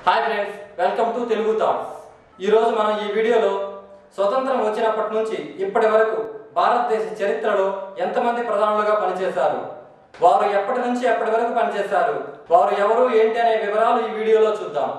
hi friends welcome to Telugu thoughts ఈరోజు మనం ఈ వీడియోలో స్వతంత్రం వచ్చినప్పటి నుంచి ఇప్పటి వరకు భారతదేశ చరిత్రలో ఎంతమంది ప్రధానులుగా పనిచేశారు వారు ఎప్పటి నుంచి ఎప్పటి వరకు పనిచేశారు వారు ఎవరు ఏంటి అనే వివరాలు ఈ వీడియోలో చూద్దాం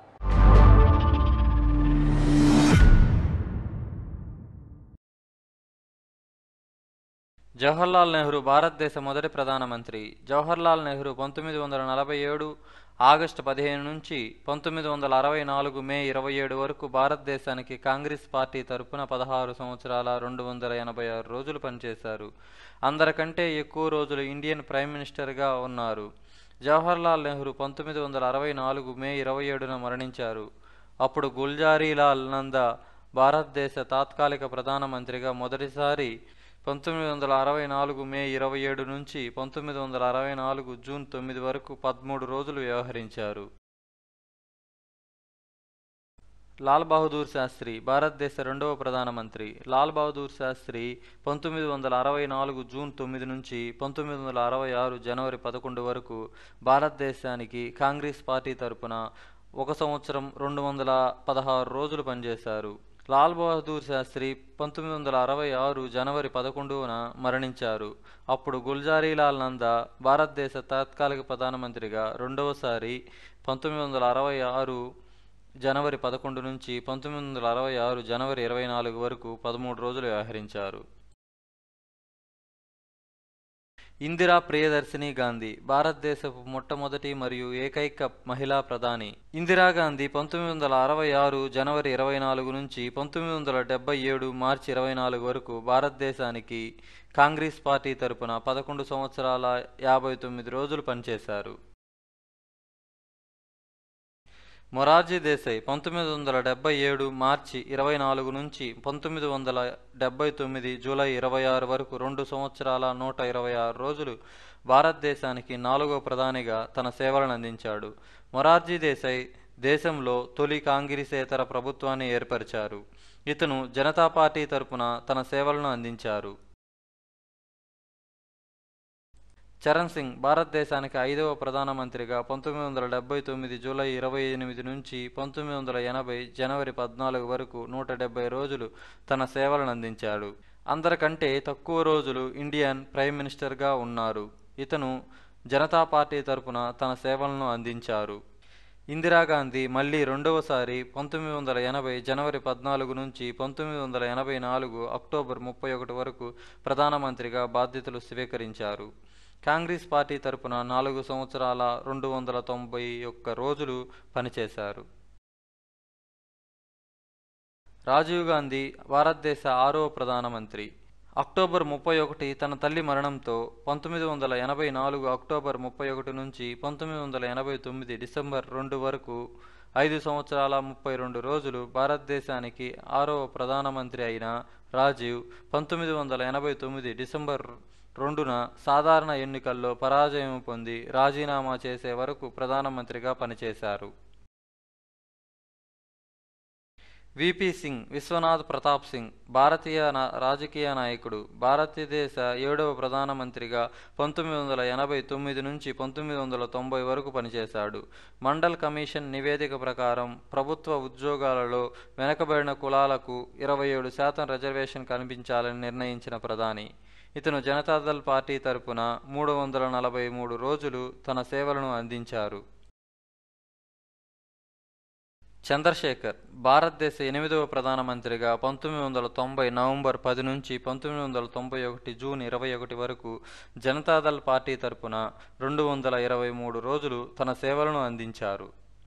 జవహర్లాల్ నెహ్రూ భారతదేశ మొదటి ప్రధానమంత్రి జవహర్లాల్ నెహ్రూ పంతొమ్మిది వందల నలభై ఏడు ఆగస్టు పదిహేను నుంచి పంతొమ్మిది వందల అరవై నాలుగు మే ఇరవై ఏడు వరకు భారతదేశానికి కాంగ్రెస్ పార్టీ తరపున పదహారు సంవత్సరాల రెండు వందల ఎనభై ఆరు రోజులు పనిచేశారు అందరికంటే ఎక్కువ రోజులు ఇండియన్ ప్రైమ్ మినిస్టర్గా ఉన్నారు జవహర్లాల్ నెహ్రూ పంతొమ్మిది వందల అరవై నాలుగు మే ఇరవై ఏడున మరణించారు అప్పుడు గుల్జారీలాల్ నందా భారతదేశ తాత్కాలిక ప్రధానమంత్రిగా మొదటిసారి పంతొమ్మిది వందల అరవై నాలుగు మే ఇరవై ఏడు నుంచి పంతొమ్మిది వందల అరవై నాలుగు జూన్ తొమ్మిది వరకు పదమూడు రోజులు వ్యవహరించారు లాల్ బహదూర్ శాస్త్రి భారతదేశ రెండవ ప్రధానమంత్రి లాల్ బహదూర్ శాస్త్రి పంతొమ్మిది వందల అరవై నాలుగు జూన్ తొమ్మిది నుంచి పంతొమ్మిది వందల అరవై ఆరు జనవరి పదకొండు వరకు భారతదేశానికి కాంగ్రెస్ పార్టీ తరపున ఒక సంవత్సరం రెండు వందల పదహారు రోజులు పనిచేశారు లాల్ బహదూర్ శాస్త్రి పంతొమ్మిది వందల అరవై ఆరు జనవరి పదకొండున మరణించారు అప్పుడు గుల్జారీలాల్ నందా భారతదేశ తాత్కాలిక ప్రధానమంత్రిగా రెండవసారి పంతొమ్మిది వందల అరవై ఆరు జనవరి పదకొండు నుంచి పంతొమ్మిది వందల అరవై ఆరు జనవరి ఇరవై నాలుగు వరకు పదమూడు రోజులు వ్యవహరించారు ఇందిరా ప్రియదర్శిని గాంధీ భారతదేశపు మొట్టమొదటి మరియు ఏకైక మహిళా ప్రధాని ఇందిరాగాంధీ పంతొమ్మిది వందల అరవై ఆరు జనవరి ఇరవై నాలుగు నుంచి పంతొమ్మిది వందల డెబ్బై ఏడు మార్చి ఇరవై నాలుగు వరకు భారతదేశానికి కాంగ్రెస్ పార్టీ తరపున పదకొండు సంవత్సరాల యాభై తొమ్మిది రోజులు పనిచేశారు మొరార్జీ దేశాయ్ పంతొమ్మిది వందల డెబ్బై ఏడు మార్చి ఇరవై నాలుగు నుంచి పంతొమ్మిది వందల డెబ్బై తొమ్మిది జూలై ఇరవై ఆరు వరకు రెండు సంవత్సరాల నూట ఇరవై ఆరు రోజులు భారతదేశానికి నాలుగో ప్రధానిగా తన సేవలను అందించాడు మొరార్జీ దేశాయ్ దేశంలో తొలి కాంగ్రెసేతర ప్రభుత్వాన్ని ఏర్పరిచారు ఇతను జనతా పార్టీ తరపున తన సేవలను అందించారు చరణ్ సింగ్ భారతదేశానికి ఐదవ ప్రధానమంత్రిగా పంతొమ్మిది వందల డెబ్బై తొమ్మిది జూలై ఇరవై ఎనిమిది నుంచి పంతొమ్మిది వందల ఎనభై జనవరి పద్నాలుగు వరకు నూట డెబ్బై రోజులు తన సేవలను అందించాడు అందరికంటే తక్కువ రోజులు ఇండియన్ ప్రైమ్ మినిస్టర్గా ఉన్నారు ఇతను జనతా పార్టీ తరపున తన సేవలను అందించారు ఇందిరాగాంధీ మళ్ళీ రెండవసారి పంతొమ్మిది వందల ఎనభై జనవరి పద్నాలుగు నుంచి పంతొమ్మిది వందల ఎనభై నాలుగు అక్టోబర్ ముప్పై ఒకటి వరకు ప్రధానమంత్రిగా బాధ్యతలు స్వీకరించారు కాంగ్రెస్ పార్టీ తరపున నాలుగు సంవత్సరాల రెండు వందల తొంభై ఒక్క రోజులు పనిచేశారు రాజీవ్ గాంధీ భారతదేశ ఆరవ ప్రధానమంత్రి అక్టోబర్ ముప్పై ఒకటి తన తల్లి మరణంతో పంతొమ్మిది వందల ఎనభై నాలుగు అక్టోబర్ ముప్పై ఒకటి నుంచి పంతొమ్మిది వందల ఎనభై తొమ్మిది డిసెంబర్ రెండు వరకు ఐదు సంవత్సరాల ముప్పై రెండు రోజులు భారతదేశానికి ఆరవ ప్రధానమంత్రి అయిన రాజీవ్ పంతొమ్మిది వందల ఎనభై తొమ్మిది డిసెంబర్ రెండున సాధారణ ఎన్నికల్లో పరాజయం పొంది రాజీనామా చేసే వరకు ప్రధానమంత్రిగా పనిచేశారు విపి సింగ్ విశ్వనాథ్ ప్రతాప్ సింగ్ భారతీయ నా- రాజకీయ నాయకుడు భారతదేశ ఏడవ ప్రధానమంత్రిగా పంతొమ్మిది వందల ఎనభై తొమ్మిది నుంచి పంతొమ్మిది వందల తొంభై వరకు పనిచేశాడు మండల్ కమిషన్ నివేదిక ప్రకారం ప్రభుత్వ ఉద్యోగాలలో వెనుకబడిన కులాలకు ఇరవై ఏడు శాతం రిజర్వేషన్ కల్పించాలని నిర్ణయించిన ప్రధాని ఇతను జనతాదళ్ పార్టీ తరపున మూడు వందల నలభై మూడు రోజులు తన సేవలను అందించారు చంద్రశేఖర్ భారతదేశ ఎనిమిదవ ప్రధానమంత్రిగా పంతొమ్మిది వందల తొంభై నవంబర్ పది నుంచి పంతొమ్మిది వందల తొంభై ఒకటి జూన్ ఇరవై ఒకటి వరకు జనతాదళ్ పార్టీ తరపున రెండు వందల ఇరవై మూడు రోజులు తన సేవలను అందించారు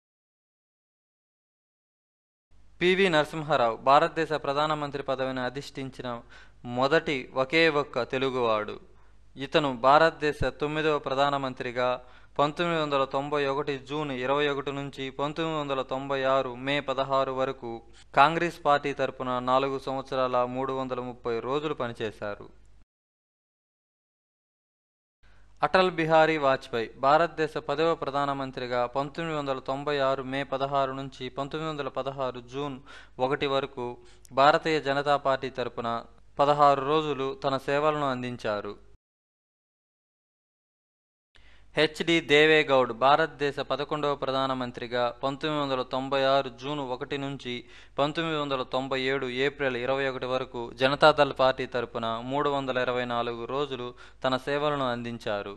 పివి నరసింహారావు భారతదేశ ప్రధానమంత్రి పదవిని అధిష్ఠించిన మొదటి ఒకే ఒక్క తెలుగువాడు ఇతను భారతదేశ తొమ్మిదవ ప్రధానమంత్రిగా పంతొమ్మిది వందల తొంభై ఒకటి జూన్ ఇరవై ఒకటి నుంచి పంతొమ్మిది వందల తొంభై ఆరు మే పదహారు వరకు కాంగ్రెస్ పార్టీ తరపున నాలుగు సంవత్సరాల మూడు వందల ముప్పై రోజులు పనిచేశారు అటల్ బిహారీ వాజ్పేయి భారతదేశ పదవ ప్రధానమంత్రిగా పంతొమ్మిది వందల తొంభై ఆరు మే పదహారు నుంచి పంతొమ్మిది వందల పదహారు జూన్ ఒకటి వరకు భారతీయ జనతా పార్టీ తరపున పదహారు రోజులు తన సేవలను అందించారు హెచ్డి దేవేగౌడ్ భారతదేశ పదకొండవ ప్రధానమంత్రిగా పంతొమ్మిది వందల తొంభై ఆరు జూన్ ఒకటి నుంచి పంతొమ్మిది వందల తొంభై ఏడు ఏప్రిల్ ఇరవై ఒకటి వరకు జనతాదళ్ పార్టీ తరపున మూడు వందల ఇరవై నాలుగు రోజులు తన సేవలను అందించారు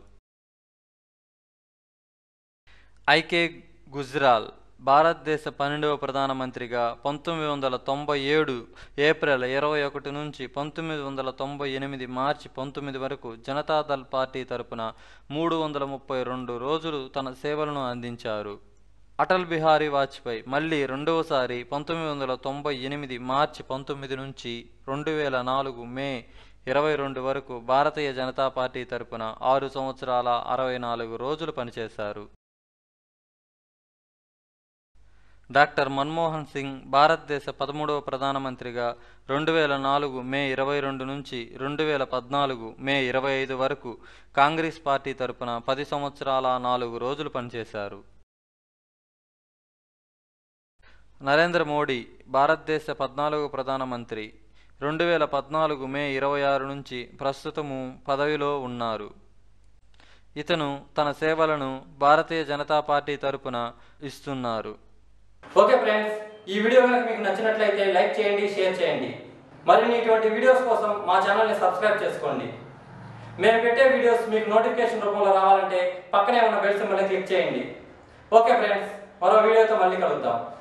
ఐకే గుజ్రాల్ భారతదేశ పన్నెండవ ప్రధానమంత్రిగా పంతొమ్మిది వందల తొంభై ఏడు ఏప్రిల్ ఇరవై ఒకటి నుంచి పంతొమ్మిది వందల తొంభై ఎనిమిది మార్చి పంతొమ్మిది వరకు జనతాదళ్ పార్టీ తరపున మూడు వందల ముప్పై రెండు రోజులు తన సేవలను అందించారు అటల్ బిహారీ వాజ్పేయి మళ్ళీ రెండవసారి పంతొమ్మిది వందల తొంభై ఎనిమిది మార్చి పంతొమ్మిది నుంచి రెండు వేల నాలుగు మే ఇరవై రెండు వరకు భారతీయ జనతా పార్టీ తరపున ఆరు సంవత్సరాల అరవై నాలుగు రోజులు పనిచేశారు డాక్టర్ మన్మోహన్ సింగ్ భారతదేశ పదమూడవ ప్రధానమంత్రిగా రెండు వేల నాలుగు మే ఇరవై రెండు నుంచి రెండు వేల పద్నాలుగు మే ఇరవై ఐదు వరకు కాంగ్రెస్ పార్టీ తరపున పది సంవత్సరాల నాలుగు రోజులు పనిచేశారు నరేంద్ర మోడీ భారతదేశ పద్నాలుగు ప్రధానమంత్రి రెండు వేల పద్నాలుగు మే ఇరవై ఆరు నుంచి ప్రస్తుతము పదవిలో ఉన్నారు ఇతను తన సేవలను భారతీయ జనతా పార్టీ తరపున ఇస్తున్నారు ఓకే ఫ్రెండ్స్ ఈ వీడియో కనుక మీకు నచ్చినట్లయితే లైక్ చేయండి షేర్ చేయండి మరిన్ని ఇటువంటి వీడియోస్ కోసం మా ఛానల్ని సబ్స్క్రైబ్ చేసుకోండి మేము పెట్టే వీడియోస్ మీకు నోటిఫికేషన్ రూపంలో రావాలంటే పక్కనే ఉన్న బెల్ సింబల్ని క్లిక్ చేయండి ఓకే ఫ్రెండ్స్ మరో వీడియోతో మళ్ళీ కలుద్దాం